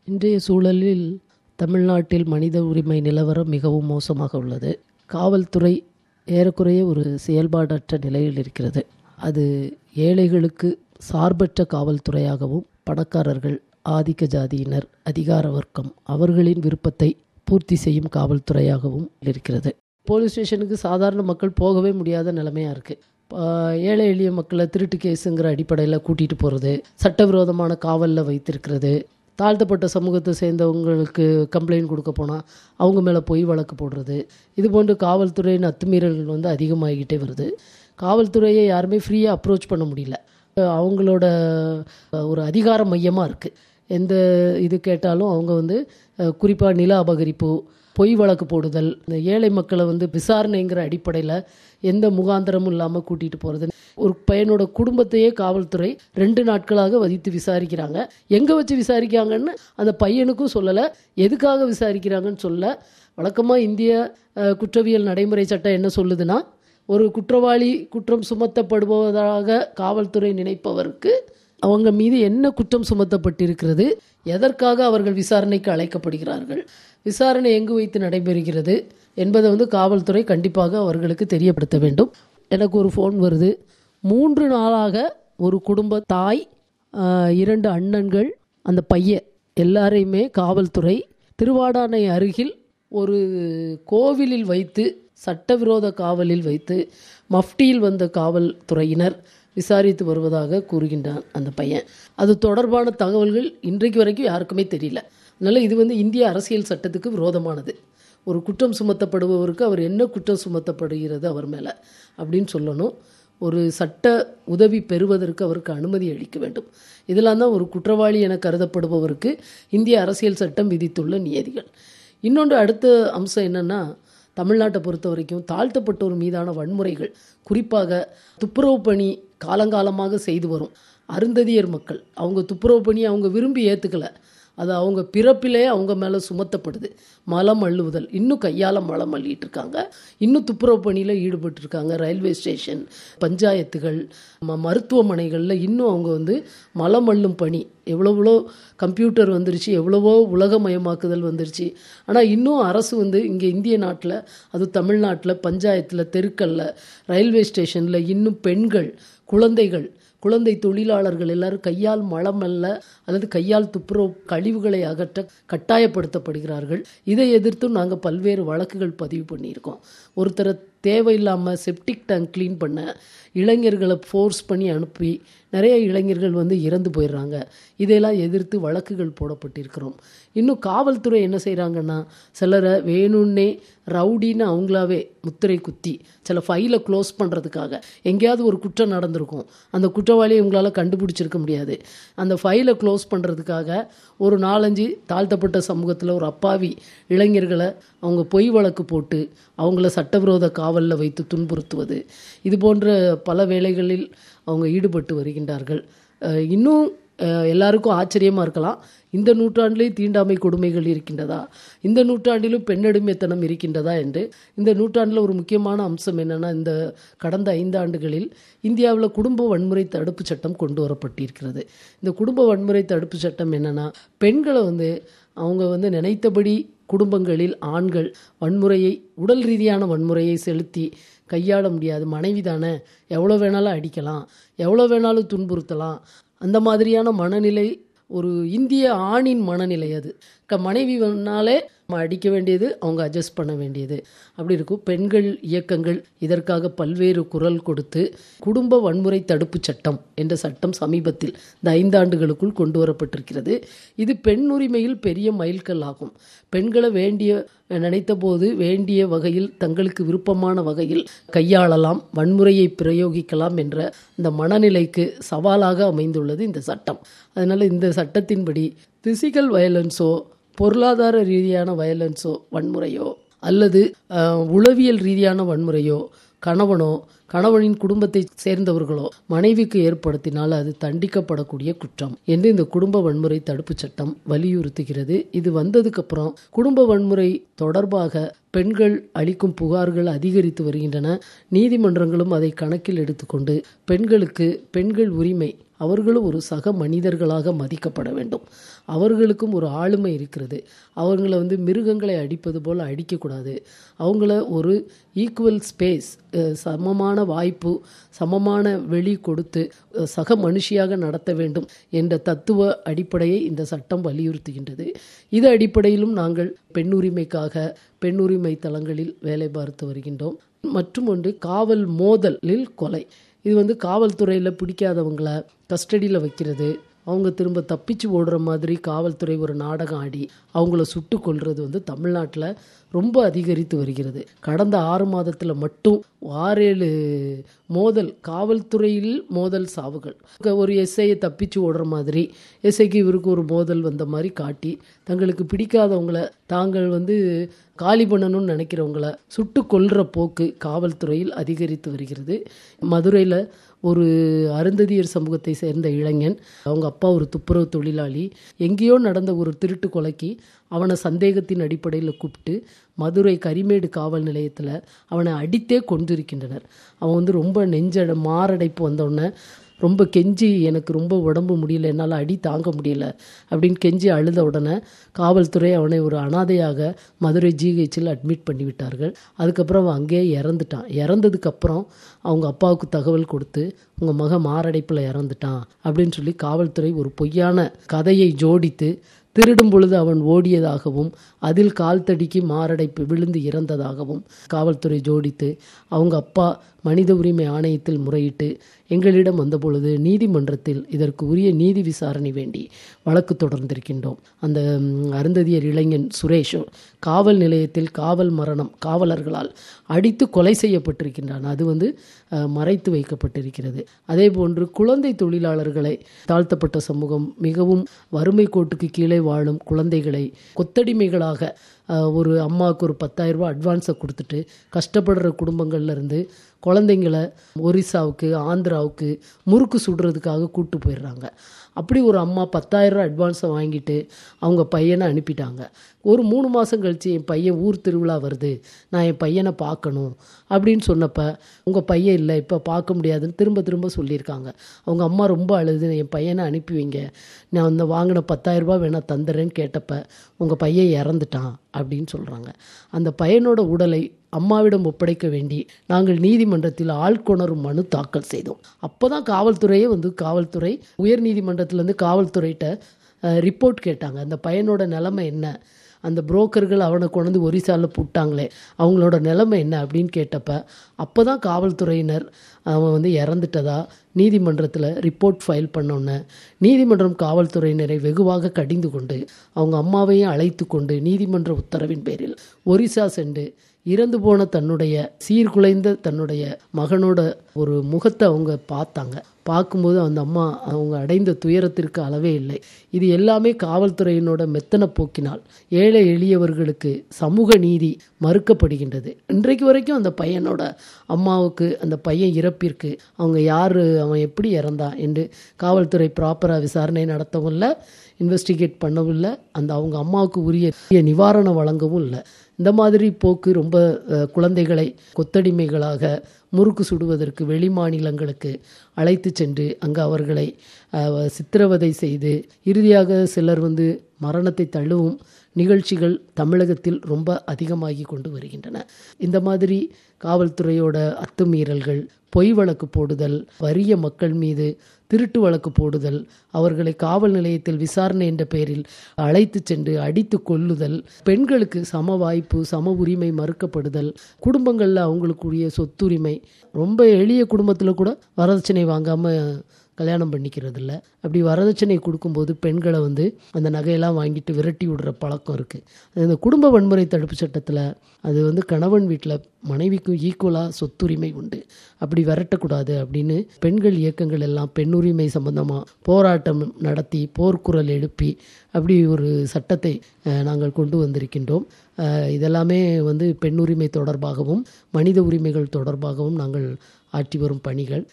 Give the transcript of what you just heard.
இன்றைய சூழலில் தமிழ்நாட்டில் மனித உரிமை நிலவரம் மிகவும் மோசமாக உள்ளது காவல்துறை ஏறக்குறைய ஒரு செயல்பாடற்ற நிலையில் இருக்கிறது அது ஏழைகளுக்கு சார்பற்ற காவல்துறையாகவும் பணக்காரர்கள் ஆதிக்க ஜாதியினர் அதிகார வர்க்கம் அவர்களின் விருப்பத்தை பூர்த்தி செய்யும் காவல்துறையாகவும் இருக்கிறது போலீஸ் ஸ்டேஷனுக்கு சாதாரண மக்கள் போகவே முடியாத நிலைமையாக இருக்குது ஏழை எளிய மக்களை திருட்டு கேஸுங்கிற அடிப்படையில் கூட்டிகிட்டு போகிறது சட்டவிரோதமான காவலில் வைத்திருக்கிறது தாழ்த்தப்பட்ட சமூகத்தை சேர்ந்தவங்களுக்கு கம்ப்ளைண்ட் கொடுக்க போனால் அவங்க மேலே பொய் வழக்கு போடுறது இது போன்று காவல்துறையின் அத்துமீறல்கள் வந்து அதிகமாகிக்கிட்டே வருது காவல்துறையை யாருமே ஃப்ரீயாக அப்ரோச் பண்ண முடியல அவங்களோட ஒரு அதிகார மையமாக இருக்குது எந்த இது கேட்டாலும் அவங்க வந்து குறிப்பாக நில அபகரிப்பு பொய் வழக்கு போடுதல் இந்த ஏழை மக்களை வந்து விசாரணைங்கிற அடிப்படையில் எந்த முகாந்திரமும் இல்லாமல் கூட்டிகிட்டு போகிறது ஒரு பையனோட குடும்பத்தையே காவல்துறை ரெண்டு நாட்களாக வதித்து விசாரிக்கிறாங்க எங்கே வச்சு விசாரிக்காங்கன்னு அந்த பையனுக்கும் சொல்லலை எதுக்காக விசாரிக்கிறாங்கன்னு சொல்ல வழக்கமாக இந்திய குற்றவியல் நடைமுறை சட்டம் என்ன சொல்லுதுன்னா ஒரு குற்றவாளி குற்றம் சுமத்தப்படுவதாக காவல்துறை நினைப்பவருக்கு அவங்க மீது என்ன குற்றம் சுமத்தப்பட்டிருக்கிறது எதற்காக அவர்கள் விசாரணைக்கு அழைக்கப்படுகிறார்கள் விசாரணை எங்கு வைத்து நடைபெறுகிறது என்பதை வந்து காவல்துறை கண்டிப்பாக அவர்களுக்கு தெரியப்படுத்த வேண்டும் எனக்கு ஒரு ஃபோன் வருது மூன்று நாளாக ஒரு குடும்ப தாய் இரண்டு அண்ணன்கள் அந்த பையன் எல்லாரையுமே காவல்துறை திருவாடானை அருகில் ஒரு கோவிலில் வைத்து சட்டவிரோத காவலில் வைத்து மஃப்டியில் வந்த காவல்துறையினர் விசாரித்து வருவதாக கூறுகின்றான் அந்த பையன் அது தொடர்பான தகவல்கள் இன்றைக்கு வரைக்கும் யாருக்குமே தெரியல அதனால் இது வந்து இந்திய அரசியல் சட்டத்துக்கு விரோதமானது ஒரு குற்றம் சுமத்தப்படுபவருக்கு அவர் என்ன குற்றம் சுமத்தப்படுகிறது அவர் மேலே அப்படின்னு சொல்லணும் ஒரு சட்ட உதவி பெறுவதற்கு அவருக்கு அனுமதி அளிக்க வேண்டும் இதெல்லாம் தான் ஒரு குற்றவாளி என கருதப்படுபவருக்கு இந்திய அரசியல் சட்டம் விதித்துள்ள நியதிகள் இன்னொன்று அடுத்த அம்சம் என்னென்னா தமிழ்நாட்டை பொறுத்த வரைக்கும் தாழ்த்தப்பட்டோர் மீதான வன்முறைகள் குறிப்பாக துப்புரவு பணி காலங்காலமாக செய்து வரும் அருந்ததியர் மக்கள் அவங்க துப்புரவு பணி அவங்க விரும்பி ஏற்றுக்கலை அது அவங்க பிறப்பிலே அவங்க மேலே சுமத்தப்படுது மலம் அள்ளுவதல் இன்னும் கையால் மலம் அள்ளிட்டு இருக்காங்க இன்னும் துப்புரவு பணியில் ஈடுபட்டிருக்காங்க ரயில்வே ஸ்டேஷன் பஞ்சாயத்துகள் ம மருத்துவமனைகளில் இன்னும் அவங்க வந்து மலம் அள்ளும் பணி எவ்வளவோ கம்ப்யூட்டர் வந்துருச்சு எவ்வளவோ உலகமயமாக்குதல் வந்துருச்சு ஆனால் இன்னும் அரசு வந்து இங்கே இந்திய நாட்டில் அது தமிழ்நாட்டில் பஞ்சாயத்தில் தெருக்களில் ரயில்வே ஸ்டேஷனில் இன்னும் பெண்கள் குழந்தைகள் குழந்தை தொழிலாளர்கள் எல்லாரும் கையால் மலம் அல்ல அல்லது கையால் துப்புரவு கழிவுகளை அகற்ற கட்டாயப்படுத்தப்படுகிறார்கள் இதை எதிர்த்தும் நாங்கள் பல்வேறு வழக்குகள் பதிவு பண்ணியிருக்கோம் ஒருத்தரை தேவையில்லாமல் செப்டிக் டேங்க் க்ளீன் பண்ண இளைஞர்களை ஃபோர்ஸ் பண்ணி அனுப்பி நிறைய இளைஞர்கள் வந்து இறந்து போயிடுறாங்க இதையெல்லாம் எதிர்த்து வழக்குகள் போடப்பட்டிருக்கிறோம் இன்னும் காவல்துறை என்ன செய்கிறாங்கன்னா சிலரை வேணும்னே ரவுடின்னு அவங்களாவே முத்திரை குத்தி சில ஃபைலை க்ளோஸ் பண்ணுறதுக்காக எங்கேயாவது ஒரு குற்றம் நடந்திருக்கும் அந்த குற்றவாளியை உங்களால் கண்டுபிடிச்சிருக்க முடியாது அந்த ஃபைலை க்ளோஸ் பண்ணுறதுக்காக ஒரு நாலஞ்சு தாழ்த்தப்பட்ட சமூகத்தில் ஒரு அப்பாவி இளைஞர்களை அவங்க பொய் வழக்கு போட்டு அவங்கள சட்டவிரோத காவலில் வைத்து துன்புறுத்துவது இது போன்ற பல வேலைகளில் அவங்க ஈடுபட்டு வருகின்றார்கள் இன்னும் எல்லாருக்கும் ஆச்சரியமாக இருக்கலாம் இந்த நூற்றாண்டிலே தீண்டாமை கொடுமைகள் இருக்கின்றதா இந்த நூற்றாண்டிலும் பெண்ணடிமைத்தனம் இருக்கின்றதா என்று இந்த நூற்றாண்டில் ஒரு முக்கியமான அம்சம் என்னென்னா இந்த கடந்த ஐந்து ஆண்டுகளில் இந்தியாவில் குடும்ப வன்முறை தடுப்பு சட்டம் கொண்டு வரப்பட்டிருக்கிறது இந்த குடும்ப வன்முறை தடுப்பு சட்டம் என்னென்னா பெண்களை வந்து அவங்க வந்து நினைத்தபடி குடும்பங்களில் ஆண்கள் வன்முறையை உடல் ரீதியான வன்முறையை செலுத்தி கையாள முடியாது மனைவி தானே எவ்வளோ வேணாலும் அடிக்கலாம் எவ்வளோ வேணாலும் துன்புறுத்தலாம் அந்த மாதிரியான மனநிலை ஒரு இந்திய ஆணின் மனநிலை அது க மனைவினாலே நம்ம அடிக்க வேண்டியது அவங்க அட்ஜஸ்ட் பண்ண வேண்டியது அப்படி இருக்கும் பெண்கள் இயக்கங்கள் இதற்காக பல்வேறு குரல் கொடுத்து குடும்ப வன்முறை தடுப்பு சட்டம் என்ற சட்டம் சமீபத்தில் இந்த ஐந்தாண்டுகளுக்குள் கொண்டு வரப்பட்டிருக்கிறது இது பெண் உரிமையில் பெரிய மைல்கல் ஆகும் பெண்களை வேண்டிய நினைத்த போது வேண்டிய வகையில் தங்களுக்கு விருப்பமான வகையில் கையாளலாம் வன்முறையை பிரயோகிக்கலாம் என்ற இந்த மனநிலைக்கு சவாலாக அமைந்துள்ளது இந்த சட்டம் அதனால் இந்த சட்டத்தின்படி பிசிக்கல் வயலன்ஸோ பொருளாதார ரீதியான வயலன்ஸோ வன்முறையோ அல்லது உளவியல் ரீதியான வன்முறையோ கணவனோ கணவனின் குடும்பத்தை சேர்ந்தவர்களோ மனைவிக்கு ஏற்படுத்தினால் அது தண்டிக்கப்படக்கூடிய குற்றம் என்று இந்த குடும்ப வன்முறை தடுப்பு சட்டம் வலியுறுத்துகிறது இது வந்ததுக்கப்புறம் குடும்ப வன்முறை தொடர்பாக பெண்கள் அளிக்கும் புகார்கள் அதிகரித்து வருகின்றன நீதிமன்றங்களும் அதை கணக்கில் எடுத்துக்கொண்டு பெண்களுக்கு பெண்கள் உரிமை அவர்களும் ஒரு சக மனிதர்களாக மதிக்கப்பட வேண்டும் அவர்களுக்கும் ஒரு ஆளுமை இருக்கிறது அவங்கள வந்து மிருகங்களை அடிப்பது போல் அடிக்கக்கூடாது அவங்கள ஒரு ஈக்குவல் ஸ்பேஸ் சமமான வாய்ப்பு சமமான வெளி கொடுத்து அஹ், சக மனுஷியாக நடத்த வேண்டும் என்ற தத்துவ அடிப்படையை இந்த சட்டம் வலியுறுத்துகின்றது இது அடிப்படையிலும் நாங்கள் பெண்ணுரிமைக்காக பெண்ணுரிமை தளங்களில் வேலை பார்த்து வருகின்றோம் மற்றும் ஒன்று காவல் மோதலில் கொலை இது வந்து காவல்துறையில் பிடிக்காதவங்கள கஸ்டடியில் வைக்கிறது அவங்க திரும்ப தப்பிச்சு ஓடுற மாதிரி காவல்துறை ஒரு நாடகம் ஆடி அவங்கள சுட்டு கொல்றது வந்து தமிழ்நாட்டில் ரொம்ப அதிகரித்து வருகிறது கடந்த ஆறு மாதத்தில் மட்டும் ஆறேழு மோதல் காவல்துறையில் மோதல் சாவுகள் ஒரு எஸ்ஐயை தப்பிச்சு ஓடுற மாதிரி எஸ்ஐக்கு இவருக்கு ஒரு மோதல் வந்த மாதிரி காட்டி தங்களுக்கு பிடிக்காதவங்கள தாங்கள் வந்து காலி பண்ணணும்னு நினைக்கிறவங்கள சுட்டு கொல்ற போக்கு காவல்துறையில் அதிகரித்து வருகிறது மதுரையில் ஒரு அருந்ததியர் சமூகத்தை சேர்ந்த இளைஞன் அவங்க அப்பா ஒரு துப்புரவு தொழிலாளி எங்கேயோ நடந்த ஒரு திருட்டு கொலைக்கு அவனை சந்தேகத்தின் அடிப்படையில் கூப்பிட்டு மதுரை கரிமேடு காவல் நிலையத்தில் அவனை அடித்தே கொண்டிருக்கின்றனர் அவன் வந்து ரொம்ப நெஞ்ச மாரடைப்பு வந்தோடனே ரொம்ப கெஞ்சி எனக்கு ரொம்ப உடம்பு முடியல என்னால் அடி தாங்க முடியல அப்படின்னு கெஞ்சி அழுத உடனே காவல்துறை அவனை ஒரு அனாதையாக மதுரை ஜிஹெச்சில் அட்மிட் பண்ணி விட்டார்கள் அதுக்கப்புறம் அவன் அங்கேயே இறந்துட்டான் இறந்ததுக்கப்புறம் அவங்க அப்பாவுக்கு தகவல் கொடுத்து உங்கள் மகன் மாரடைப்பில் இறந்துட்டான் அப்படின்னு சொல்லி காவல்துறை ஒரு பொய்யான கதையை ஜோடித்து திருடும் பொழுது அவன் ஓடியதாகவும் அதில் கால் தடிக்கு மாரடைப்பு விழுந்து இறந்ததாகவும் காவல்துறை ஜோடித்து அவங்க அப்பா மனித உரிமை ஆணையத்தில் முறையிட்டு எங்களிடம் வந்தபொழுது நீதிமன்றத்தில் இதற்கு உரிய நீதி விசாரணை வேண்டி வழக்கு தொடர்ந்திருக்கின்றோம் அந்த ம், அருந்ததியர் இளைஞன் சுரேஷ் காவல் நிலையத்தில் காவல் மரணம் காவலர்களால் அடித்து கொலை செய்யப்பட்டிருக்கின்றான் அது வந்து அஹ், மறைத்து வைக்கப்பட்டிருக்கிறது அதே போன்று குழந்தை தொழிலாளர்களை தாழ்த்தப்பட்ட சமூகம் மிகவும் வறுமை கோட்டுக்கு கீழே வாழும் குழந்தைகளை கொத்தடிமைகளாக அஹ், ஒரு அம்மாவுக்கு ஒரு பத்தாயிரம் ரூபாய் அட்வான்ஸை கொடுத்துட்டு கஷ்டப்படுற குடும்பங்கள்ல இருந்து குழந்தைங்கள ஒரிசாவுக்கு ஆந்திராவுக்கு முறுக்கு சுடுறதுக்காக கூட்டு போயிடுறாங்க அப்படி ஒரு அம்மா பத்தாயிரம் ரூபாய் அட்வான்ஸை வாங்கிட்டு அவங்க பையனை அனுப்பிட்டாங்க ஒரு மூணு மாதம் கழித்து என் பையன் ஊர் திருவிழா வருது நான் என் பையனை பார்க்கணும் அப்படின்னு சொன்னப்ப உங்கள் பையன் இல்லை இப்போ பார்க்க முடியாதுன்னு திரும்ப திரும்ப சொல்லியிருக்காங்க அவங்க அம்மா ரொம்ப அழுது என் பையனை அனுப்பி வைங்க நான் அந்த வாங்கின பத்தாயிரம் ரூபாய் வேணா தந்துடுறேன்னு கேட்டப்ப உங்கள் பையன் இறந்துட்டான் அப்படின்னு சொல்கிறாங்க அந்த பையனோட உடலை அம்மாவிடம் ஒப்படைக்க வேண்டி நாங்கள் நீதிமன்றத்தில் ஆள்கொணரும் மனு தாக்கல் செய்தோம் அப்போ தான் காவல்துறையே வந்து காவல்துறை உயர் நீதிமன்றத்திலேருந்து காவல்துறையிட்ட ரிப்போர்ட் கேட்டாங்க அந்த பையனோட நிலைமை என்ன அந்த புரோக்கர்கள் அவனை கொண்டு வந்து ஒரிசாவில் போட்டாங்களே அவங்களோட நிலைமை என்ன அப்படின்னு கேட்டப்ப அப்போ தான் காவல்துறையினர் அவன் வந்து இறந்துட்டதா நீதிமன்றத்தில் ரிப்போர்ட் ஃபைல் பண்ணோன்னே நீதிமன்றம் காவல்துறையினரை வெகுவாக கடிந்து கொண்டு அவங்க அம்மாவையும் அழைத்து கொண்டு நீதிமன்ற உத்தரவின் பேரில் ஒரிசா சென்று இறந்து போன தன்னுடைய சீர்குலைந்த தன்னுடைய மகனோட ஒரு முகத்தை அவங்க பார்த்தாங்க பார்க்கும்போது அந்த அம்மா அவங்க அடைந்த துயரத்திற்கு அளவே இல்லை இது எல்லாமே காவல்துறையினோட மெத்தன போக்கினால் ஏழை எளியவர்களுக்கு சமூக நீதி மறுக்கப்படுகின்றது இன்றைக்கு வரைக்கும் அந்த பையனோட அம்மாவுக்கு அந்த பையன் இறப்பிற்கு அவங்க யார் அவன் எப்படி இறந்தான் என்று காவல்துறை ப்ராப்பராக விசாரணை நடத்தவும் இல்லை இன்வெஸ்டிகேட் பண்ணவும் இல்லை அந்த அவங்க அம்மாவுக்கு உரிய உரிய நிவாரணம் வழங்கவும் இல்லை இந்த மாதிரி போக்கு ரொம்ப அஹ், குழந்தைகளை கொத்தடிமைகளாக முறுக்கு சுடுவதற்கு வெளி மாநிலங்களுக்கு அழைத்து சென்று அங்கு அவர்களை அஹ், சித்திரவதை செய்து இறுதியாக சிலர் வந்து மரணத்தை தழுவும் நிகழ்ச்சிகள் தமிழகத்தில் ரொம்ப அதிகமாகி கொண்டு வருகின்றன இந்த மாதிரி காவல்துறையோட அத்துமீறல்கள் பொய் வழக்கு போடுதல் வறிய மக்கள் மீது திருட்டு வழக்கு போடுதல் அவர்களை காவல் நிலையத்தில் விசாரணை என்ற பெயரில் அழைத்து சென்று அடித்து கொல்லுதல் பெண்களுக்கு சம வாய்ப்பு சம உரிமை மறுக்கப்படுதல் குடும்பங்களில் அவங்களுக்குரிய சொத்துரிமை ரொம்ப எளிய குடும்பத்தில் கூட வரதட்சணை வாங்காமல் கல்யாணம் பண்ணிக்கிறது இல்ல அப்படி வரதட்சணை கொடுக்கும்போது பெண்களை வந்து அந்த நகையெல்லாம் வாங்கிட்டு விரட்டி விடுற பழக்கம் இருக்குது இந்த குடும்ப வன்முறை தடுப்பு சட்டத்தில் அது வந்து கணவன் வீட்டில் மனைவிக்கும் ஈக்குவலாக சொத்துரிமை உண்டு அப்படி விரட்டக்கூடாது அப்படின்னு பெண்கள் இயக்கங்கள் எல்லாம் பெண்ணுரிமை சம்பந்தமாக போராட்டம் நடத்தி போர்க்குரல் எழுப்பி அப்படி ஒரு சட்டத்தை அஹ், நாங்கள் கொண்டு வந்திருக்கின்றோம் அஹ், இதெல்லாமே வந்து பெண்ணுரிமை தொடர்பாகவும் மனித உரிமைகள் தொடர்பாகவும் நாங்கள் ஆற்றி வரும் பணிகள்